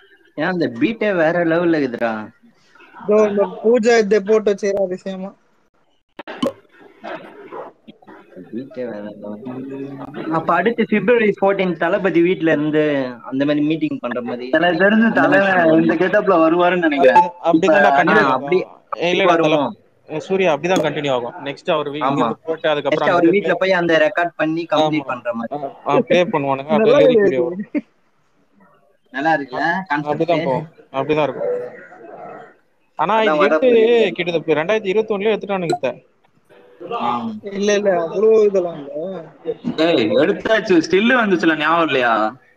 ஏன் அந்த பீட்டே வேற லெவல்ல இருக்குதுடா இதோ இந்த பூஜா இதை போட்டு வச்சுக்கிற அதிசயமா பீட்டே வேற level. அப்ப அடுத்து பிப்ரவரி 14 தளபதி வீட்ல இருந்து அந்த மாதிரி மீட்டிங் பண்ற மாதிரி எனக்கு தெரிஞ்சு தலைவன் இந்த கெட்டப்ல வருவாருன்னு நினைக்கிறேன் அப்படிதான் ஆ, கண்டினியூ அப்படி இல்ல வருவோம் சூர்யா அப்படிதான் கண்டினியூ ஆகும் நெக்ஸ்ட் அவர் வீ- ஆமா. இங்கிருந்து போட்டு Next அதுக்கப்புறம் அவர் வீட்ல போய் அந்த ரெக்கார்ட் பண்ணி கம்ப்ளீட் ஆமா. பண்ற மாதிரி ப்ளே பண்ணுவானுங்க நல்லா அப்படியே lyric இருக்கு. video வரும். நல்லா இருக்குல்ல அப்படிதான் கான்செப்ட் போகும் அப்படிதான் இருக்கும் ஆனா அதான் இது வர எடுத்து போகுது. கிட்டத்தட்ட ரெண்டாயிரத்தி இருபத்தி ஒண்ணுல எடுத்துட்டானுங்க இத. இல்ல இல்ல அவ்வளவு இதெல்லாம் இல்ல ஏய் எடுத்தாச்சு ஸ்டில்லு வந்துச்சுல ஞாபகம் இல்லையா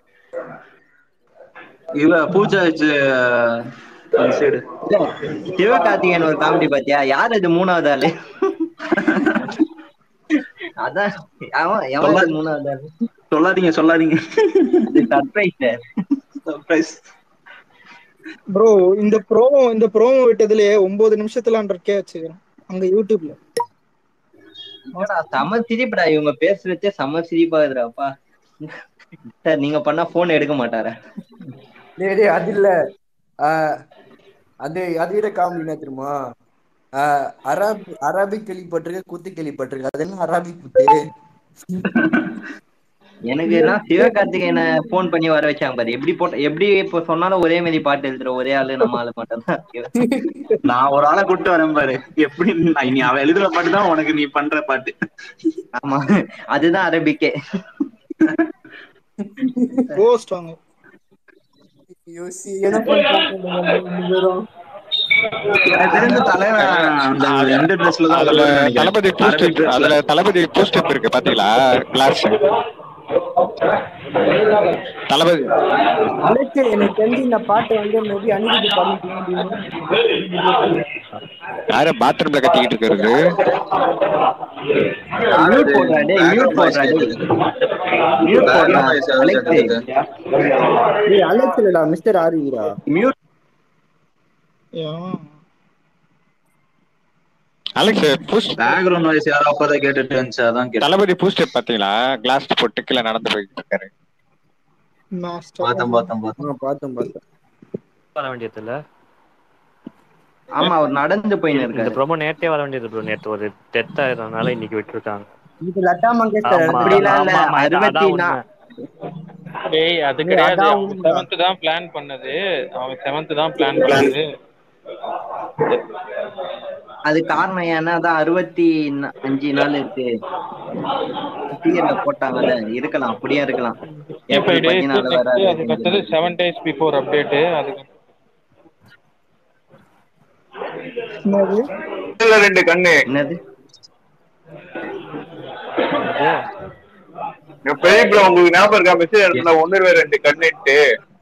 இவ பூஜா வச்சு அந்த சைடு இல்ல சிவகார்த்திகேயன் ஒரு காமெடி பாத்தியா யார் இது மூணாவது ஆளு அதான் அவன் எவன் இது மூணாவது ஆளு சொல்லாதீங்க சொல்லாதீங்க அது சர்ப்ரைஸ் சர்ப்ரைஸ் ப்ரோ இந்த ப்ரோமோ இந்த ப்ரோமோ விட்டதுலயே ஒன்பது நிமிஷத்துல ஹண்ட்ரட் கே வச்சுக்கிறேன் அங்க யூடியூப்ல என்னடா செம சிரிப்புடா இவங்க பேசுறதே செம சிரிப்பாகுதுடாப்பா சார் நீங்க பண்ணா போன் எடுக்க மாட்டாரா டேய் டேய் அது இல்ல ஆஹ் அது அதை விட காமெடி என்ன தெரியுமா ஆஹ் அராப் அரபிக் கேள்விப்பட்டிருக்க குத்து கேள்விப்பட்டிருக்க அது என்ன அரபிக் குத்து எனக்கு எல்லாம் சிவகார்த்திகேயனை போன் பண்ணி வர வச்சாங்க பாரு எப்படி போட்ட எப்படி இப்ப சொன்னாலும் ஒரே மாதிரி பாட்டு எழுதுற ஒரே ஆளு நம்ம ஆளு மட்டும் தான் நான் ஒரு ஆளை கூட்டு வரேன் பாரு எப்படி நான் நீ அவ எழுதுற பாட்டு தான் உனக்கு நீ பண்ற பாட்டு ஆமா அதுதான் அரபிக்கே போஸ்ட் வாங்க யோசி என்ன பண்றாங்க ரெண்டு பேரும் எனக்கு தெரிஞ்ச தலைவன் அந்த ரெண்டு ட்ரெஸ்ல தான் அதுல வருவான்னு நினைக்கிறேன். தளபதி பூ அரபிக் ஸ்டெப் dressல. அதுல தளபதி பூ ஸ்டெப் இருக்கு பாத்தீங்களா கிளாஸ் தளபதி அழைச்சு எனக்கு தெரிஞ்சு இந்த பாட்டை வந்து மேபி அணிவிட்டு பண்ணிக்கலாம் அப்படின்னு யாரு பாத்ரூம்ல கத்திக்கிட்டு இருக்கிறது மியூட் போடுறா டேய் மியூட் போடுறா டேய் மியூட் போடுறா அலெக்ஸ் டேய் அலெக்ஸ் இல்லடா மிஸ்டர் ஆரிரா மியூட் ஏன்? அலெக்ஸ் பூஸ்ட் பேக்ரவுண்ட் வாய்ஸ் யாரோ அப்பதான் கேட்டுட்டு இருந்துச்சு அதான் கேட்டேன் தளபதி பூ ஸ்டெப் பாத்தீங்களா கிளாஸ் போட்டு கீழே நடந்து போயிட்டு இருக்காரு Master. பார்த்தேன் பார்த்தேன் பார்த்தேன் ஆ பார்த்தேன் பார்த்தேன் வர வேண்டியது இல்ல ஆமா அவர் நடந்து போயின்னு இந்த இருக்காரு ப்ரோமோ நேத்தே வர வேண்டியது ப்ரோ நேத்து ஒரு டெத் ஆயிருந்தனால இன்னைக்கு விட்டுருக்காங்க இது லட்டா மங்கேஷ்கர் ஆமா, அப்படிலாம் இல்ல, ஆமா, ஆமா, இது அறுபத்தி அதான் நா- உண்மை. டேய் அது ஏய், கிடையாது அதான் அவன் உண்மை. செவன்த் தான் பிளான் பண்ணது அவன் செவன்த் தான் பிளான் பண்ணது அது காரணம் ஏன்னா அதான் அறுபத்தி ந- அஞ்சு நாள் இருக்கு டிஎல்ல போட்டாங்கல்ல இருக்கலாம் அப்படியே இருக்கலாம் ஏப்ரல் டேஸ் பதினாலு நெக்ஸ்ட் வராது அதுக்கு அடுத்தது செவன் டேஸ் பிஃபோர் அப்டேட் அதுக்கு என்னது இதுல ரெண்டு கண்ணு என்னது என் பெரிய bro, உங்களுக்கு ஞாபகம் இருக்கா மெசேஜ் இடத்துல ஒண்ணு ரெண்டு கண்ணுட்டு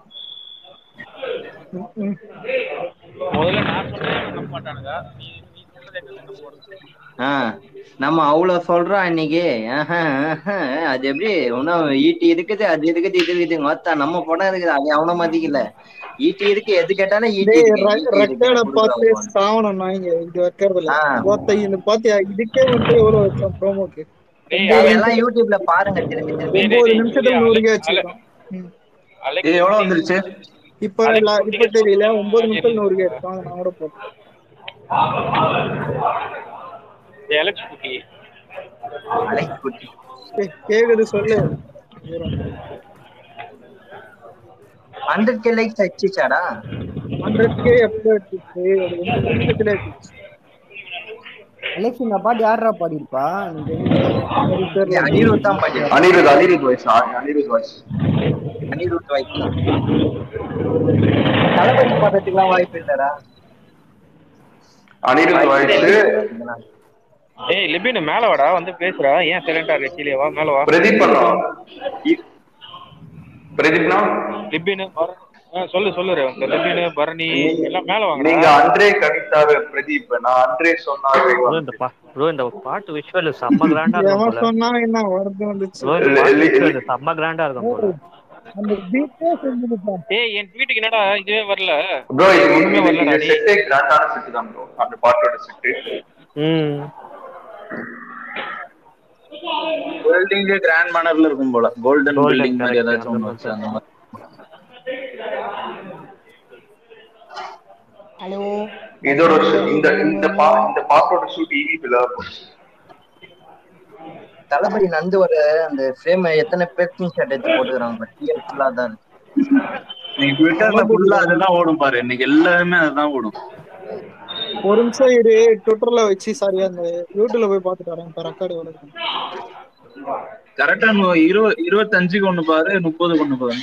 ம், ம். முதல்ல நான் சொன்னேன் நம்ப மாட்டானுங்க நீ நீ சொல்றது எங்க நம்ப போறது ஆ நம்ம அவ்வளவு சொல்றோம் அன்னைக்கு ஆஹா, ஆஹா, அது எப்படி ஒன்னும் ஈட்டி இருக்குது அது இருக்குது இது இருக்குது மொத்தா நம்ம படம் இருக்குது அது அவன மதிக்கல ஈட்டி இருக்கு எது கேட்டாலும் ஈட்டி டேய் இருக்கு ஈட்டி இருக்கு, ரெக்கார்ட பார்த்து கொடுக்குறோம். சாவணும் நாங்க இது வைக்கிறது இல்ல ஆ. ஒருத்த இந்த பாத்தியா இதுக்கே வந்து எவ்வளவு வச்சோம் ப்ரோமோக்கு டேய் நீங்க எல்லாம் யூடியூப்ல பாருங்க திருப்பி திருப்பி டேய், டேய், ஒன்பது டேய், நிமிஷத்துல சூர்யா, நூறு கே அலெக்ஸ், வச்சிருக்கோம் ம். அலெக்ஸ் ஏய் எவ்வளவு வந்துருச்சு இப்ப அலெக்ஸ் லா- இப்ப தெரியல ஒன்பது நிமிஷம் நூறு கே எடுத்தோம் நான் கூட போட்டேன் டேய், அலெக்ஸ் குட்டி அலெக்ஸ் குட்டி ஏய், கேக்குது சொல்லு ஹண்ட்ரட் கே லைக்ஸ் அடிச்சுச்சாடா ஹண்ட்ரட் கே எப்போ எடுத்துச்சு ஒரு ஒன்பது நிமிஷத்துல எடுத்துச்சு அலெக்ஸ் இந்த பாட்டு யாரா பாடியிருப்பா எனக்கு தெரியும் தெரியல. அனிருத் தான் பண்ணி அனிருத் அனிருத் வாய்ஸ் அனிருத் வாய்ஸ் அனிருத் வைக்கலாம் தளபதி படத்துக்குலாம் வாய்ப்பு இல்லடா அனிருத் வாய்ஸ் ஏய் லிபின் மேல வாடா வந்து பேசுறா ஏன் சைலண்டா இருக்கு கீழே வா மேல வா பிரதீப் பண்ணா பிரதீப்னா லிபின் பரணி ஆ, சொல்லு சொல்லு ரேவந்த். லிபின் பரணி எல்லாம் மேல நீங்க வாங்கடா அன்றே கணித்தாரு பிரதீப் நான் அன்றே சொன்னாரு ப்ரோ இந்த பா ப்ரோ இந்த பாட்டு விஷுவல் செம்ம கிராண்டா இருக்கும் எவன் போல சொன்னா என்ன வருது வந்துச்சு ப்ரோ இந்த பாட்டு விஷுவல் செம்ம கிராண்டா இருக்கும் போல அந்த பீட்டே செஞ்சுருப்பான் ஏய் என் ட்வீட்டுக்கு என்னடா இதுவே வரல ப்ரோ இது ஒண்ணுமே இது- வரலடா இது டேய். செட்டே கிராண்டான செட்டு தான் ப்ரோ அந்த பாட்டோட செட்டு ம் பில்டிங் கிராண்ட் மேனர்ல இருக்கும் போல கோல்டன் Golden, பில்டிங் மாதிரி correct, ஏதாச்சும் அந்த ஒண்ணு மாதிரி வச்சு அந்த மாதிரி ஹலோ இதோட பைக் ஷூ- இந்த இந்த பா அடிக்கணும் இந்த பாட்டோட ஷூட் ஈவிபில தளபதி நந்து ஒரு அந்த ஃப்ரேம் எத்தனை பேக்கிங் ஷாட் எடுத்து போட்டுக்கிறாங்க டிஎல் ஃபுல்லா தான் இருக்கு. இன்னைக்கு ட்விட்டர்ல ஃபுல்லா அதுதான் ஓடும் பாரு இன்னைக்கு எல்லாருமே அதுதான் ஓடும் ஒரு நிமிஷம் இரு ட்விட்டர்ல வச்சு சாரி அந்த யூடியூப்ல போய் பார்த்துட்டு வரேன் இப்ப ரெக்கார்டு எவ்வளவு இருக்கு. கரெக்டா இருபது இருபத்தஞ்சுக்கு ஒண்ணு பாரு முப்பதுக்கு ஒண்ணு பாரு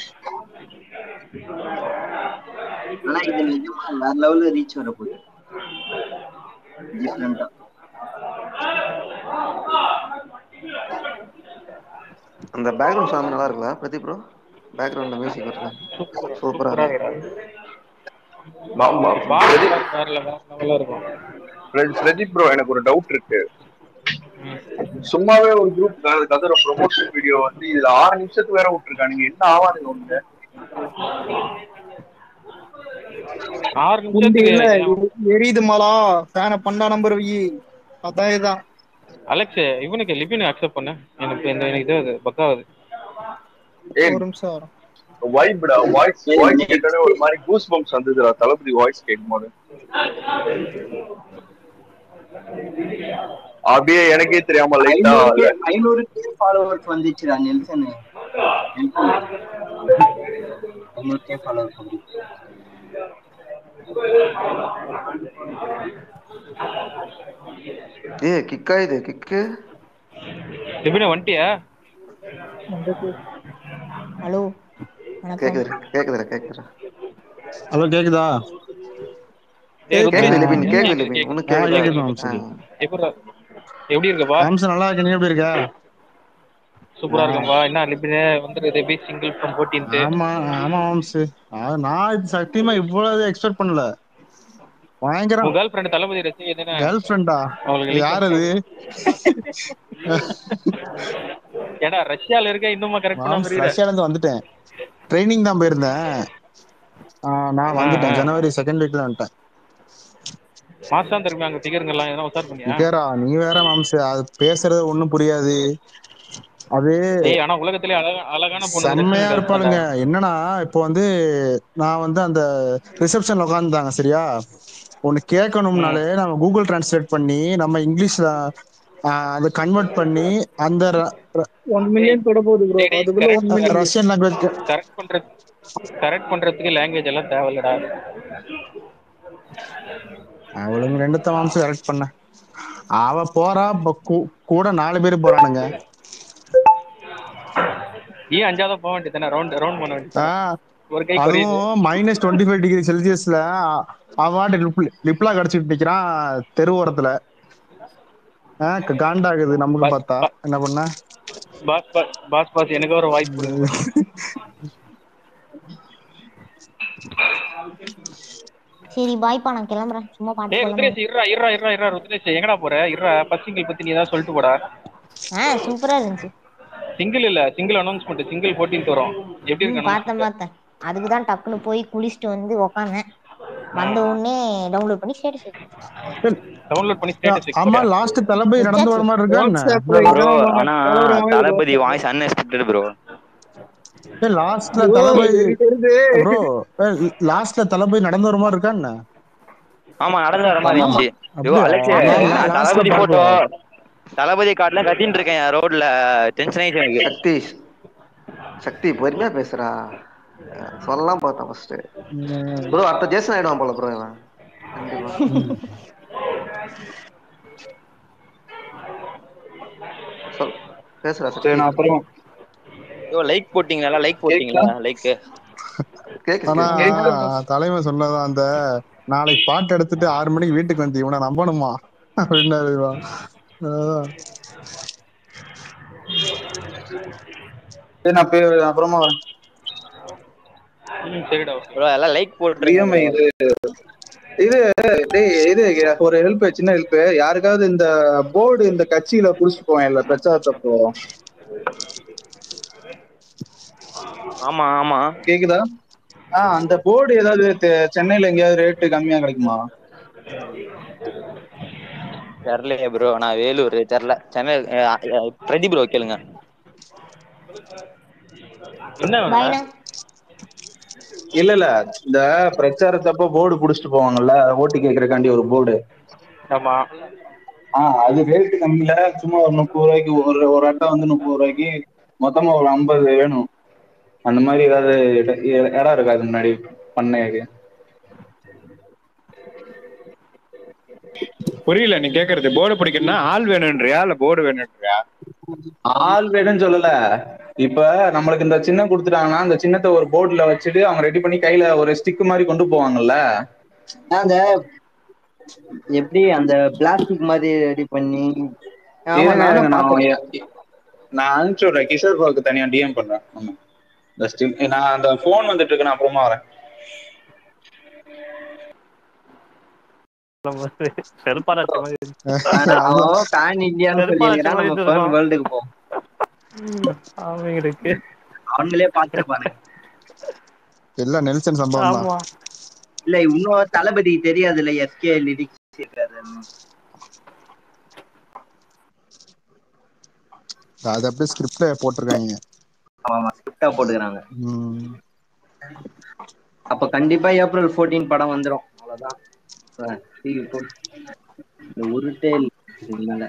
ஆனா இது நிஜமா வேற லெவல்ல ரீச் வர போகுது டிஃப்ரெண்டா அந்த பேக்ரவுண்ட் சாங் நல்லா இருக்குல்ல பிரதீப் ப்ரோ பேக்ரவுண்ட்ல மியூசிக் வருது சூப்பரா சூப்பரா இருக்கு இருக்குடா பாட்டு வேற level- வேற லெவல்ல இருக்கும் பிரதீப் ப்ரோ எனக்கு ஒரு டவுட் இருக்கு சும்மாவே ஒரு குரூப் கதற ப்ரொமோஷன் வீடியோ வந்து இதுல ஆறு நிமிஷத்துக்கு வேற விட்டுருக்கானுங்க என்ன ஆவாதுங்க ஒண்ணு ஆறு குண்டு நிமிஷத்துக்கு இல்ல எரி- எரியுது மலா ஃபேனை பண்டா நம்பர் வை அதான் இதான் அலெக்ஸ் இவனுக்கு லிபின் அக்செப்ட் பண்ணு எனக்கு இந்த எனக்கு இது பக்காவது ஏய் ஒரு நிமிஷம் வரேன் வைப்டா வாய்ஸ் வாய்ஸ் கேட்டோட ஒரு மாதிரி கூஸ் பம்ப்ஸ் வந்ததுடா தளபதி வாய்ஸ் கேட்கும் போது அப்படியே எனக்கே தெரியாம லைட்டா ஐநூறு ஐநூறு கே ஃபாலோவர்ஸ் வந்துச்சுடா நெல்சன் ஐநூறு கே ஃபாலோவர்ஸ் வந்துச்சு ஏ கிக்கா இது கிக்கு லிபின் வந்துட்டியா ஹலோ வணக்கம் கேக்குது கேக்குதுடா கேக்குதுடா ஹலோ கேக்குதா ஏய், கேக்குது ருத்ரேஷ், லிபின் கேக்குது கேக்குது, லிபின் கேக்குது. உனக்கு ஆ, கேக்குதா கேக்குது மேம் ஆ. சரி எப்படிடா? எப்படி இருக்கப்பா மாம்சம் நல்லா இருக்கு நீ எப்படி இருக்க சூப்பரா இருக்கம்பா என்ன லிபின் வந்துருது எப்படி சிங்கிள் ஃப்ரம் ஃபோர்டீன்த் ஆமா ஆமா மாம்ஸ் நான் இது சத்தியமா இவ்வளவு எக்ஸ்பெக்ட் பண்ணல பயங்கரம் உங்க கேர்ள் ஃப்ரெண்ட் தளபதி ரசி எதுனா கேர்ள் ஃப்ரெண்டா அவங்களுக்கு link யார் அது ஏடா ரஷ்யால இருக்க இன்னுமா கரெக்ட் பண்ணாம மாம்ஸ் இருக்கீங்க ரஷ்யால இருந்து வந்துட்டேன் ட்ரைனிங் தான் போயிருந்தேன் ஆ, நான் வந்துட்டேன் ஜனவரி செகண்ட் வீக்ல வந்துட்டேன் மாசம் திரும்பி அங்க ஃபிகருங்க எல்லாம் எதனா உசார் பண்ணியா நிக்கேரா நீ வேற மாம்ஸ் அது பேசுறது ஒண்ணும் புரியாது அது ஏய் ஆனா உலகத்திலே அழகா அழகான பொண்ணு செம்மையா இருப்பாளுங்க என்னன்னா இப்போ வந்து நான் வந்து அந்த ரிசப்ஷன்ல உட்காந்துதாங்க சரியா ஒன்னு கேட்கணும்னாலே நம்ம கூகுள் டிரான்ஸ்லேட் பண்ணி நம்ம இங்கிலீஷ்ல ஆஹ், அதை கன்வெர்ட் பண்ணி அந்த ர- ர- ஒன் மில்லியன் தொட போகுது ப்ரோ அதுக்குள்ள one million Russian language correct பண்றது கரெக்ட் பண்றதுக்கு லாங்குவேஜ் எல்லாம் தேவையில்லடா அவளுங்க ரெண்டுத்த மாம்சம் கரெக்ட் பண்ண அவ போறா ப- கூ- கூட நாலு பேர் போறானுங்க ஏன் அஞ்சாவது போக வேண்டியதானே ரவுண்ட் ரவுண்ட் பண்ண வேண்டியது ஆஹ், ஒரு கை குறையுது அதுவும் மைனஸ் டுவெண்ட்டி ஃபைவ் டிகிரி செல்சியஸ்ல அவாட்டு லிப்லா கடிச்சிட்டு நிக்கிறான் தெரு ஓரத்துல ஆஹ், க- காண்டாகுது நமக்கு பார்த்தா என்ன பண்ண பாஸ் பாஸ் பாஸ் பாஸ் எனக்கு ஒரு வாய்ப்பு கொடுங்க சரி பாய்ப்பா நான் கிளம்புறேன் சும்மா பாட்டு ஏய் சொல்லுங்க ருத்ரேஷ் இருடா இருடா இருடா இருடா ருத்ரேஷ் எங்கடா போற இருடா ஃபர்ஸ்ட் சிங்கிள் பத்தி நீ ஏதாவது சொல்லிட்டு போடா ஆ சூப்பரா இருந்துச்சு சிங்கிள் இல்ல சிங்கிள் அனௌன்ஸ்மெண்ட் சிங்கிள் 14th வரும் எப்படி ம் இருக்கு பார்த்தேன் பார்த்தேன் அதுக்கு தான் டக்குன்னு போய் குளிச்சுட்டு வந்து உக்காந்தேன் வந்த உடனே டவுன்லோட் பண்ணி ஸ்டேட்டஸ் டவுன்லோட் பண்ணி ஸ்டேட்டஸ் ஆமா லாஸ்ட் தளபதி நடந்து வர மாதிரி இருக்கா என்ன ப்ரோ ஆனா தளபதி வாய்ஸ் அன்எக்ஸ்பெக்டட் ப்ரோ லாஸ்ட்ல Bro, தளபதி எனக்கு தெரியுது. ப்ரோ லாஸ்ட்ல தளபதி நடந்து வர மாதிரி இருக்கா என்ன ஆமா நடந்து வர மாதிரி இருந்துச்சு ஐயோ அப்படியா? அலெக்ஸ் நான் நான் last தளபதி ல போட்டோ பார்க்கல. தளபதி காட்டுல கத்தின்னு இருக்கேன் ரோட்ல டென்ஷன் ஆயிடுச்சு எனக்கு சக்தி சக்தி பொறுமையா பேசுறா சொல்லலாம் பார்த்தேன் ஃபர்ஸ்ட் ப்ரோ அடுத்த ஜேசன் ஆயிடுவான் போல ப்ரோ இவன் கண்டிப்பா சொல் பேசுறா சரி சக்தி நான் அப்புறம் ஐயோ லைக் போட்டீங்களா லைக் போட்டீங்களா லைக் ஆனா தலைமை சொன்னது அந்த நாளைக்கு பாட்டு எடுத்துட்டு ஆறு மணிக்கு வீட்டுக்கு வந்து இவனை நம்பணுமா அப்படின்னாரு இவன். அதான். சரி நான் போய் அப்புறமா வரேன் ம் சரிடா ப்ரோ எல்லாம் லைக் இஎம்ஐ போட்டுருக்கீங்க இது இது டேய் இது ஒரு ஹெல்ப் சின்ன ஹெல்ப் யாருக்காவது இந்த போர்டு இந்த கட்சியில புடிச்சிட்டு போவேன் இல்ல பிரச்சாரத்தப்போ ஆமா ஆமா கேக்குதா ஆ அந்த போர்டு ஏதாவது தெ- சென்னையில எங்கேயாவது ரேட்டு கம்மியா கிடைக்குமா தெரியலையே ப்ரோ நான் வேலூர் தெரியல சென்னை அஹ், அஹ், பிரதீப் ப்ரோ கேளுங்க என்ன பாய்ண்ணா இல்ல இல்ல இந்த பிரச்சாரத்தப்ப போர்டு புடிச்சிட்டு போவாங்கல்ல ஓட்டு கேக்குறக்காண்டி ஒரு போர்டு ஆமா ஆஹ் அது ரேட்டு கம்மில சும்மா ஒரு முப்பது ரூபாய்க்கு ஒரு ஒரு அட்டை வந்து முப்பது ரூபாய்க்கு மொத்தமா ஒரு ஐம்பது வேணும் அந்த மாதிரி ஏதாவது இட- இடம் இருக்கா அது முன்னாடி பண்ணையாக்கு புரியல நீ கேக்குறது போர்டு பிடிக்கணும்னா ஆள் வேணும்ன்றியா இல்ல போர்டு வேணும்ன்றியா ஆள் வேணும்னு சொல்லல இப்ப நம்மளுக்கு இந்த சின்னம் கொடுத்துட்டாங்கன்னா அந்த சின்னத்தை ஒரு போர்டுல வச்சுட்டு அவங்க ரெடி பண்ணி கையில ஒரு ஸ்டிக் மாதிரி கொண்டு போவாங்கல்ல அந்த எப்படி அந்த பிளாஸ்டிக் மாதிரி ரெடி பண்ணி ஆமா இருங்க, நானும் இருங்க, நான் பார்த்தேன் நான் அனுப்பிச்சு விடுறேன் கிஷோர் பாவுக்கு தனியா டிஎம் பண்றேன் ஆமா. இந்த stick- நான் அந்த போன் வந்துட்டு இருக்கு நான் அப்புறமா வரேன் செருப்பாராச்ச மாதிரி இருந்துச்சு. ஆனா அவன் பேன் இந்தியான்னு செருப்பாராச்ச சொல்லியிருக்கான் மாதிரி நம்ம இருந்துச்சுப்பா. பேன் வேர்ல்டுக்கு போவோம் அவங்களுக்கு அவங்களே பார்த்துருப்பானுங்க எல்லாம் நெல்சன் சம்பவம் தான் ஆமா இல்ல இன்னும் தளபதி தெரியாது இல்ல எஸ்கே லிரிக்ஸ் இருக்காருன்னு அது அப்படியே ஸ்கிரிப்ட்ல போட்டிருக்காங்க ஆமா ஸ்கிரிப்டா போட்டுக்கிறாங்க ம். அப்ப கண்டிப்பா ஏப்ரல் 14 படம் வந்துரும் அவ்வளவுதான் அஹ் TV போட்டு. இந்த உருட்டே இல்ல இதுக்கு மேல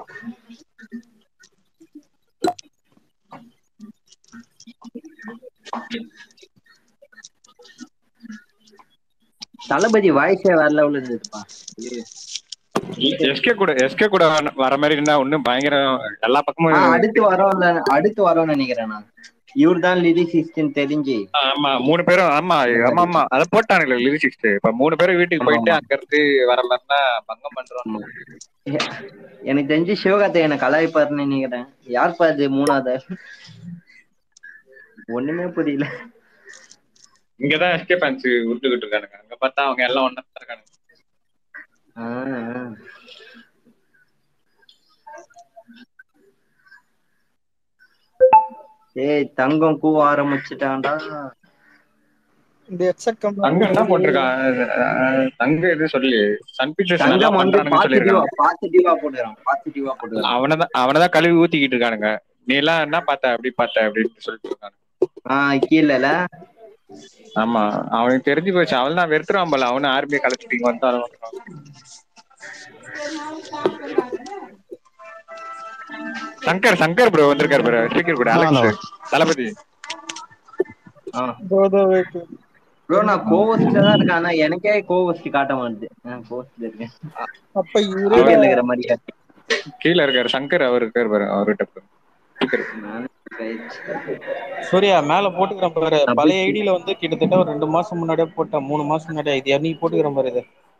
தளபதி வாய்ஸே வேற லெவல்ல இருந்ததுப்பா எஸ்கே கூட எஸ்கே கூட வர- வர மாதிரி இருந்தா ஒண்ணும் பயங்கரம் எல்லா ஆ, பக்கமும் அடுத்து வரோம்ல அடுத்து வரோம்னு நினைக்கிறேன் நான் இவர் தான் லிரிக்ஸிஸ்ட்னு தெரிஞ்சு ஆமா மூணு பேரும் ஆமா ஆமா ஆமா அத போட்டானுங்களே லிரிக்ஸ் இப்ப மூணு பேரும் வீட்டுக்கு போயிட்டு அங்க இருந்து வரலன்னா பங்கம் பண்றோம் எனக்கு தெரிஞ்சு சிவகார்த்திகேயனை கலாய்ப்பாருன்னு நினைக்கிறேன் யார்ப்பா அது மூணாவது ஒண்ணுமே புரியல இங்கதான் எஸ்கே ஃபேன்ஸ் விட்டுக்கிட்டு இருக்கானுங்க அங்க பார்த்தா அவங்க எல்லாம் ஒண்ணா தான் இருக்கானுங்க ஆ, ஆ. ஏய் தங்கம் கூவ ஆரம்பிச்சுட்டான்டா இந்த எச்சக்கம் தங்க என்ன போட்டிருக்கான் அஹ் தங்க இது சொல்லி சன் பிக்சர்ஸ் நல்லா தங்கம் வந்து பண்றானுங்கன்னு பாசிட்டிவா சொல்லிருக்காங்க பாசிட்டிவா போட்டுக்கிறான் பாசிட்டிவா போட்டுக்கிறான் அவனதான் அவனதான் கழுவி ஊத்திக்கிட்டு இருக்கானுங்க நீ எல்லாம் என்ன பார்த்த அப்படி பார்த்த அப்படின்னு சொல்லிட்டு இருக்காங்க ஆஹ் கீழல ஆமா அவனுக்கு தெரிஞ்சு போச்சு அவன் தான் வெறுத்துறான் போல அவனு ஆர்மியை கலைச்சிட்டு வந்தாலும் சங்கர் சங்கர் ப்ரோ வந்திருக்காரு ப்ரோ ஸ்பீக்கர் கூட அலெக்ஸ் தளபதி ப்ரோ நான் கோவஸ்ட்ல தான் இருக்கேன் ஆனா எனக்கே கோவஸ்ட் காட்ட மாட்டுது கோவஸ்ட்ல இருக்கேன் அப்ப கீழ இருக்கிற மாதிரி காட்டு. கீழ இருக்காரு சங்கர் அவர் இருக்காரு பாரு அவர்கிட்ட பாரு. speaker. சூர்யா மேல போட்டுக்கிறேன் பாரு பழைய ஐடியில வந்து கிட்டத்தட்ட ஒரு ரெண்டு மாசம் முன்னாடியே போட்டேன் மூணு மாசம் முன்னாடியே இது என்னைக்கு போட்டுக்கிறேன் பாரு இது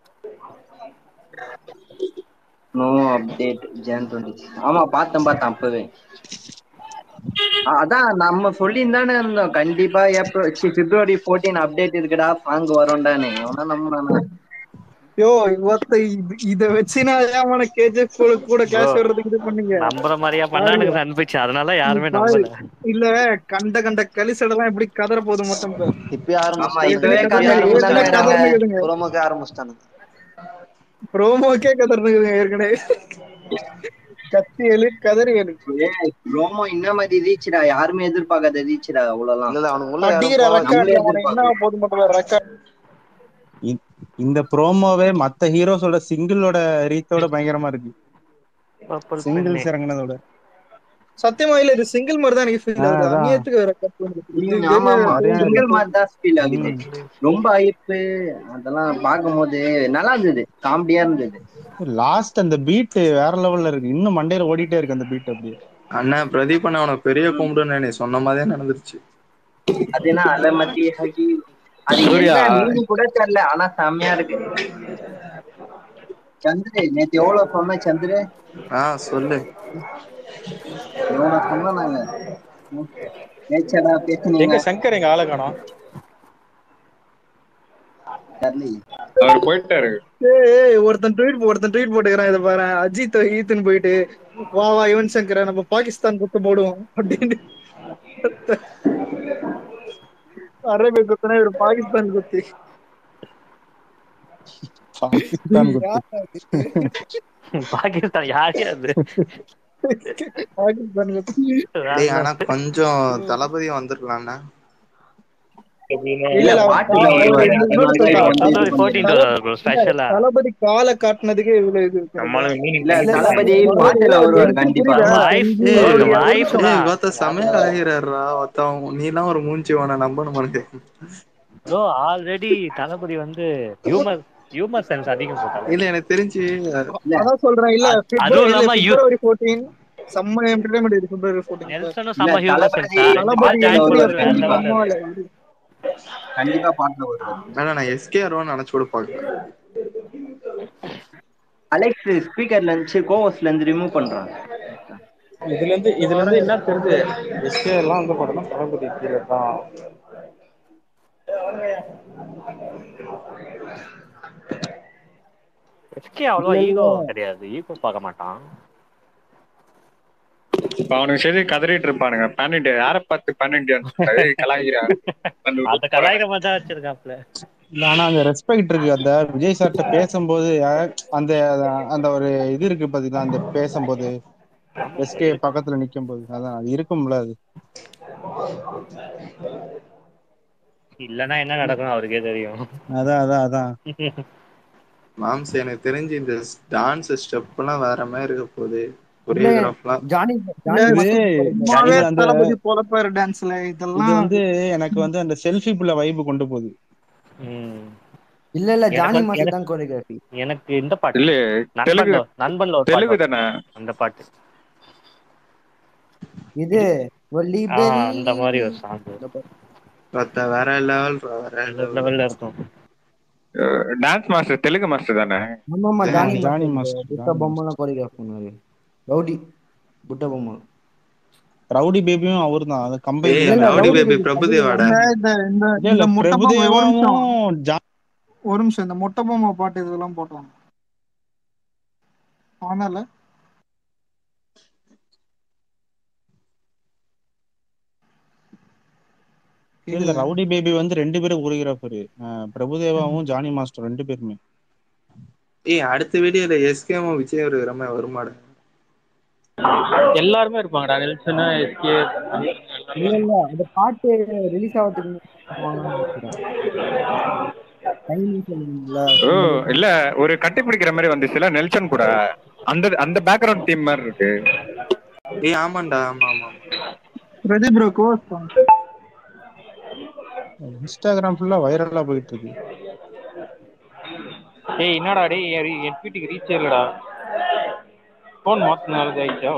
நோ அப்டேட் ஜான் டுவெண்ட்டி ஆமா பார்த்தேன் பார்த்தேன் அப்பவே ஆ, அதான் நம்ம சொல்லியிருந்தானே இருந்தோம் கண்டிப்பா ஏப்ரல் சி, பிப்ரவரி 14 அப்டேட் இருக்குடா சாங் வரும்டான்னு அவனா நம்ம யோ ஒருத்த இது- இத வச்சு நான் ஏமான கேஜிஎஃப் கூட கூட கேஷ் வர்றதுக்கு இது பண்ணுங்க நம்புற மாதிரியா பண்ணானுங்க சன்பிச்சு அதனால யாருமே நம்பல இல்ல கண்ட கண்ட கலிசடெல்லாம் எப்படி கதற போகுது மட்டும் இப்ப. இப்பயே ஆமா, இப்பவே ஆரம்பிச்சிட்டாங்க கதை ஏற்கனவே கதறினுக்குதுங்க. புறமுக்க ஆரம்பிச்சிட்டானுங்க ப்ரோமோக்கே கதறினுக்குதுங்க ஏற்கனவே கத்தி எழு கதறி எழு ரோமோ என்ன மாதிரி ரீச்டா யாருமே எதிர்பார்க்காத ரீச்டா அவ்வளவுலாம் இல்ல அவனுக்கு உள்ள அடிக்கிற யாரும் ரெக்கார்ட் நம்மளே அவனுக்கு என்ன போது மட்டும் ரெக்கார்ட் இ- இந்த ப்ரோமோவே மத்த ஹீரோஸோட சிங்கிளோட ரீத்தோட பயங்கரமா இருக்கு பர்பிள் சிங்கிள்ஸ் இறங்குனதோட சத்தியமா இல்ல இது சிங்கிள் மாதிரி தான் எனக்கு ஃபீல் ஆ, ஆகுது அதான். அநியத்துக்கு ரெக்கார்ட் ம், ஆமா ஆமா நிறைய சிங்கிள் மாதிரி தான் ஃபீல் ஆகுது ரொம்ப ஐப்பு அதெல்லாம் பார்க்கும்போது நல்லா இருந்தது காமெடியா இருந்தது லாஸ்ட் அந்த பீட் வேற லெவல்ல இருக்கு இன்னும் மண்டையில ஓடிட்டே இருக்கு அந்த பீட் அப்படியே அண்ணா பிரதீப் அண்ணா உனக்கு பெரிய கும்பிடுன்னு நீ சொன்ன மாதிரியே நடந்துருச்சு அது என்ன அலை மத்தி ஹகி அது சூர்யா. என்ன மீனிங் கூட தெரியல ஆனா செம்மையா இருக்கு சந்திரு நேத்து எவ்வளவு சொன்ன சந்திரு ஆ சொல்லு எவ்வளவு சொன்ன நாங்க ம். பேச்சடா பேசுனீங்க எங்க சங்கர் எங்க ஆளை காணோம் தெரியலையே. அவர் போயிட்டாரு ஏய் ஏய், ஒருத்தன் ட்வீட் ஒருத்தன் ட்வீட் போட்டுக்கிறான் இதை பாரு அஜித் ஈத்துன்னு போயிட்டு வா வா யுவன் சங்கர நம்ம பாகிஸ்தான் குத்து போடுவோம் அப்படின்னு அரேபிய குத்துனா இவர் பாகிஸ்தான் குத்து பாகிஸ்தான் குத்து. பாகிஸ்தான் யாரே அது பாகிஸ்தான் குத்து டேய் ஆனா கொஞ்சம் தளபதி வந்திருக்கலாம்ண்ணா இல்ல இல்ல இல்ல அவர் பாட்டுல அவர் வருவாரு இந்த இன்னொரு அதனாலதான் சொல்றேன் இவன் வந்து இது ஜனவரி பண்ணிருக்கான் ஃபோர்டீன்த் ப்ரோ இல்ல ஸ்பெஷலா தளபதி காலை காட்டுனதுக்கே இவ்வளவு இது கிடையாது நம்மளுக்கு மீனிங் இல்ல இல்ல இல்ல தளபதி முதல்ல பாட்டுல வருவாரு எனக்கு கண்டிப்பா புரியுதா வைஃப் செஞ்சு ஏய் அவரு ஒரு வைஃப் நிமிஷம் ஏய் தான் கோத்த சமையல் ஆகிறாருடா ஒருத்தன் நீ எல்லாம் ஒரு மூஞ்சி வேணா நம்பணும் உனக்கு ப்ரோ ஆல்ரெடி தளபதி வந்து ஹியூமர் ஹியூமர் சென்ஸ் அதிகம் ப்ரோ இல்ல தளபதி எனக்கு தெரிஞ்சு இல்ல அதான் சொல்றேன் இல்ல அ- பிப்ரவரி அதுவும் இல்ல இல்லாம யூ பிப்ரவரி ஃபோர்டீன் செம்ம என்டர்டைன்மெண்ட் இது பிப்ரவரி ஃபோர்டீன் நெல்சனும் இல்ல செம்ம ஹியூமர் தளபதி சென்ஸா ரெண்டு பேரும் தளபதி பாட்டுல ஜாயின் வருவாரு பண்ணது வேற என்டிஆர் கண்டிப்பா லெவல்ல செம்ம இருக்கு கண்டிப்பா பாட்டுல வருவாரு வேணா நான் எஸ்கேஆர்வான்னு நினைச்சு கூட பாக்கல அலெக்ஸ் ஸ்பீக்கர்ல இருந்துச்சு கோவஸ்ல இருந்து ரிமூவ் பண்றான் இதுல இருந்து இதுல இருந்து என்ன தெரியுது எஸ்கே எல்லாம் வந்து பாத்தீங்கன்னா தளபதி கீழே தான் எஸ்கே அவ்வளவா இல்ல இல்ல ஈகோ கிடையாது ஈகோ பார்க்க மாட்டான் இப்ப அவனுக்கு சரி கதறிட்டு இருப்பானுங்க பேன் இண்டியா யாரை பார்த்து பேன் இண்டியான்னு சொல்லிட்டு கலாய்கிறான் அந்த கலாய்க்க மாதிரி தான் வச்சிருக்காப்ல இல்ல ஆனா அந்த ரெஸ்பெக்ட் இருக்கு அந்த விஜய் சார்ட்ட பேசும்போது அஹ், அந்த அந்த ஒரு இது இருக்கு பாத்தீங்களா அந்த பேசும்போது எஸ்கே பக்கத்துல நிக்கும் போது அதான் அது இருக்கும்ல அது இல்லன்னா என்ன நடக்கும் அவருக்கே தெரியும் அதான் அதான் அதான் மாம்ஸ் எனக்கு தெரிஞ்சு இந்த டான்ஸ் ஸ்டெப் எல்லாம் வேற மாதிரி இருக்க போகுது இல்ல கொரியோகிராஃப்லாம் ஜானி இல்ல ஜானி இது மாஸ்டர் சும்மாவே இது அந்த தளபதி போலப்பாரு டான்ஸ்ல இது இதெல்லாம் வந்து எனக்கு வந்து அந்த செல்ஃபி புள்ள வைப்பு கொண்டு போகுது ம். இல்ல இல்ல எனக்கு ஜானி வந்து- மாஸ்டர் எனக்கு தான் கோரியோகிராஃபி எனக்கு இந்த பாட்டு இல்ல தெலுங்கு நண்பன்ல நண்பன்ல ஒரு தெலுங்கு பாட்டு தானே அந்த பாட்டு இது ஒல்லி ஆ பெரி அந்த மாதிரி ஒரு சாங் பார்த்தா வேற லெவல் வேற அந்த லெவல் லெவல்ல இருக்கும் டான்ஸ் மாஸ்டர் தெலுங்கு மாஸ்டர் தானே ஆமா ஆமா ஜானி ஜானி மாஸ்டர் மாஸ்டர் புத்த ஜானி பொம்மை எல்லாம் கோரியோகிராஃப் பண்ணாரு ரவுடி புத்த பொம்மை ரவுடி பேபியும் அவர் தான் அது கம்பைன் ஏய் இல்ல இல்ல ரவுடி ரவுடி பேபி பேபி பிரபுதேவாடா இந்த இந்த இந்த இல்ல இல்ல இந்த முட்டை பொம்மை ஒரு நிமிஷம் பிரபுதேவாவும் ஜா- ஒரு நிமிஷம் இந்த முட்டை பொம்மை பாட்டு இதெல்லாம் போட்டாங்க ஆனால இல்ல இல்ல ரவுடி பேபி வந்து ரெண்டு பேரும் கொரியோகிராஃபர் பிரபுதேவாவும் ஜானி மாஸ்டர் ரெண்டு பேருமே ஏய் அடுத்த வீடியோல எஸ்கேவும் விஜய் இருக்கிற மாதிரி வருமாடா எல்லாருமே இருப்பாங்கடா நெல்சன் எஸ்கே இல்ல இல்ல அந்த பாட்டு ரிலீஸ் ஆகிறதுக்கு முன்னாடி நினைக்கிறேன் டைமிங் சொல்லுவீங்கல்ல ஓ இல்ல ஒரு கட்டி பிடிக்கிற மாதிரி வந்துச்சுல நெல்சன் கூட அந்த அந்த பேக்ரவுண்ட் தீம் மாதிரி இருக்கு ஏய் ஆமாண்டா ஆமா ஆமா பிரதீப் ப்ரோ கோஸ் இன்ஸ்டாகிராம் ஃபுல்லா வைரலா போயிட்டு இருக்கு ஏய் என்னடா டேய் என் re- என் வீட்டுக்கு ரீச் இல்லடா ஃபோன் மாத்தினால ஆயிடுச்சா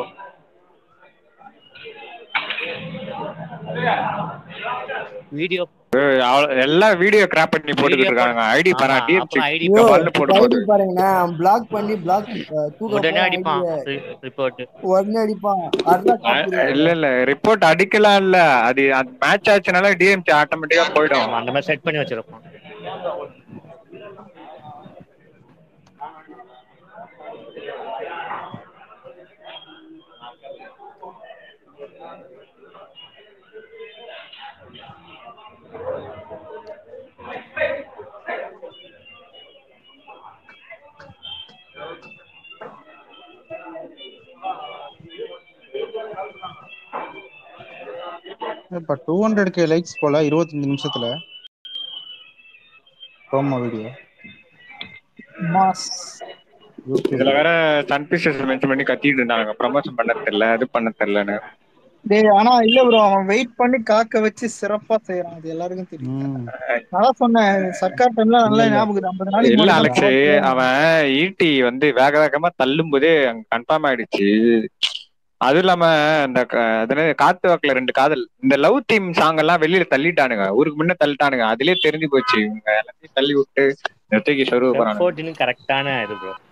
வீடியோ ஏய், அவ- எல்லாம் வீடியோ கிராப் பண்ணி போட்டுக்கிட்டு இருக்காங்க ஐடி பாரா ஆமா, டிஎம் அப்புறம் ID ஐயோ கபால்னு போடும் போது ஐடி பாருங்கண்ணா பிளாக் பண்ணி பிளாக் தூக்க உடனே போய் அடிப்பான் ஐடிய ரிப்போர்ட் உடனே அடிப்பான் அதான் காப்பி இல்ல இல்ல ரிப்போர்ட் அடிக்கலாம் இல்ல அது மேட்ச் ஆச்சுனால டிஎம்சி ஆட்டோமேட்டிக்கா போயிடும் அந்த மாதிரி செட் பண்ணி வச்சிருப்பான் இப்ப டூ ஹண்ட்ரட் கே லைக்ஸ் போல இருபத்தஞ்சு நிமிஷத்துல ப்ரோமோ வீடியோ மாஸ் இதுல யூடியூப்ல வேற சன் பிக்சர்ஸ் மென்ஷன் பண்ணி கத்திட்டு இருந்தாங்க ப்ரமோஷன் பண்ண தெரியல அது பண்ண தெரியலன்னு டேய் ஆனா இல்ல ப்ரோ அவன் வெயிட் பண்ணி காக்க வச்சு சிறப்பா செய்யறான் அது எல்லாருக்கும் தெரியும் ம் நான் சொன்னேன் சர்க்கார் டைம்ல இல்ல நல்லா இல்ல ஞாபகம் இருக்கு. ஐம்பது நாளைக்கு இல்ல முன்னாடி தான் அலெக்ஸ் போட்டேன். அவன் ஈட்டி வந்து வேக வேகமா தள்ளும் போதே அங்க கன்ஃபார்ம் ஆயிடுச்சு அதுவும் இல்லாம இந்த க- அது என்னது, காத்து வாக்குல ரெண்டு காதல் இந்த லவ் தீம் சாங் எல்லாம் வெளியில தள்ளிட்டானுங்க ஊருக்கு முன்ன தள்ளிட்டானுங்க அதுலயே தெரிஞ்சு போச்சு இவங்க எல்லாத்தையும் தள்ளி விட்டு நிறுத்திக்கு சொருவ போறானுங்க ஃபோர்டீனும் கரெக்டான இது ப்ரோ